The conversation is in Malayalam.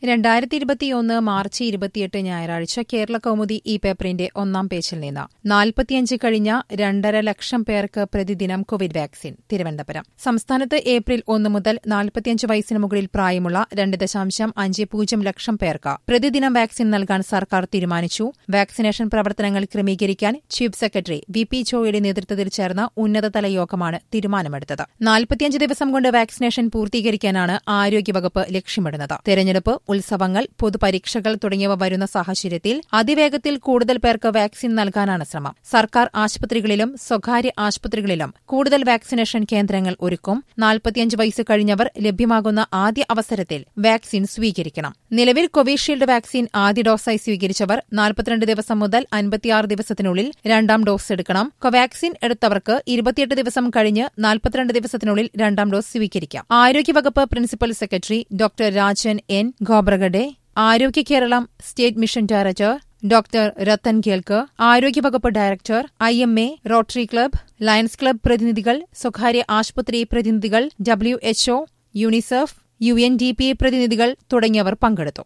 രണ്ടായിരത്തി ഇരുപത്തിയൊന്ന് മാർച്ച് ഇരുപത്തിയെട്ട് ഞായറാഴ്ച കേരള കൗമുദി ഈ പേപ്പറിന്റെ ഒന്നാം പേജിൽ നിന്ന് നാൽപ്പത്തിയഞ്ച് കഴിഞ്ഞ രണ്ടര ലക്ഷം പേർക്ക് പ്രതിദിനം കോവിഡ് വാക്സിൻ തിരുവനന്തപുരം സംസ്ഥാനത്ത് ഏപ്രിൽ ഒന്ന് മുതൽ നാൽപ്പത്തിയഞ്ച് വയസ്സിന് മുകളിൽ പ്രായമുള്ള രണ്ട് ദശാംശം അഞ്ച് പൂജ്യം ലക്ഷം പേർക്ക് പ്രതിദിനം വാക്സിൻ നൽകാൻ സർക്കാർ തീരുമാനിച്ചു വാക്സിനേഷൻ പ്രവർത്തനങ്ങൾ ക്രമീകരിക്കാൻ ചീഫ് സെക്രട്ടറി വി പി ചോയുടെ നേതൃത്വത്തിൽ ചേർന്ന ഉന്നതതല യോഗമാണ് തീരുമാനമെടുത്തത് നാൽപ്പത്തിയഞ്ച് ദിവസം കൊണ്ട് വാക്സിനേഷൻ പൂർത്തീകരിക്കാനാണ് ആരോഗ്യവകുപ്പ് ലക്ഷ്യമിടുന്നത് തെരഞ്ഞെടുപ്പ് ഉത്സവങ്ങൾ പൊതുപരീക്ഷകൾ തുടങ്ങിയവ വരുന്ന സാഹചര്യത്തിൽ അതിവേഗത്തിൽ കൂടുതൽ പേർക്ക് വാക്സിൻ നൽകാനാണ് ശ്രമം സർക്കാർ ആശുപത്രികളിലും സ്വകാര്യ ആശുപത്രികളിലും കൂടുതൽ വാക്സിനേഷൻ കേന്ദ്രങ്ങൾ ഒരുക്കും നാൽപ്പത്തിയഞ്ച് വയസ്സ് കഴിഞ്ഞവർ ലഭ്യമാകുന്ന ആദ്യ അവസരത്തിൽ വാക്സിൻ സ്വീകരിക്കണം നിലവിൽ കോവിഷീൽഡ് വാക്സിൻ ആദ്യ ഡോസായി സ്വീകരിച്ചവർ നാൽപ്പത്തിരണ്ട് ദിവസം മുതൽ അൻപത്തിയാറ് ദിവസത്തിനുള്ളിൽ രണ്ടാം ഡോസ് എടുക്കണം കോവാക്സിൻ എടുത്തവർക്ക് ഇരുപത്തിയെട്ട് ദിവസം കഴിഞ്ഞ് നാൽപ്പത്തിരണ്ട് ദിവസത്തിനുള്ളിൽ രണ്ടാം ഡോസ് സ്വീകരിക്കാം ആരോഗ്യവകുപ്പ് principal secretary doctor Rajan N Khobragade ആരോഗ്യ Keralam state mission director doctor Rathan Kelkar ആരോഗ്യവകുപ്പ് director I M A rotary club lions club പ്രതിനിധികൾ സ്വകാര്യ ആശുപത്രി പ്രതിനിധികൾ W H O UNICEF U N D P A പ്രതിനിധികൾ തുടങ്ങിയവർ പങ്കെടുത്തു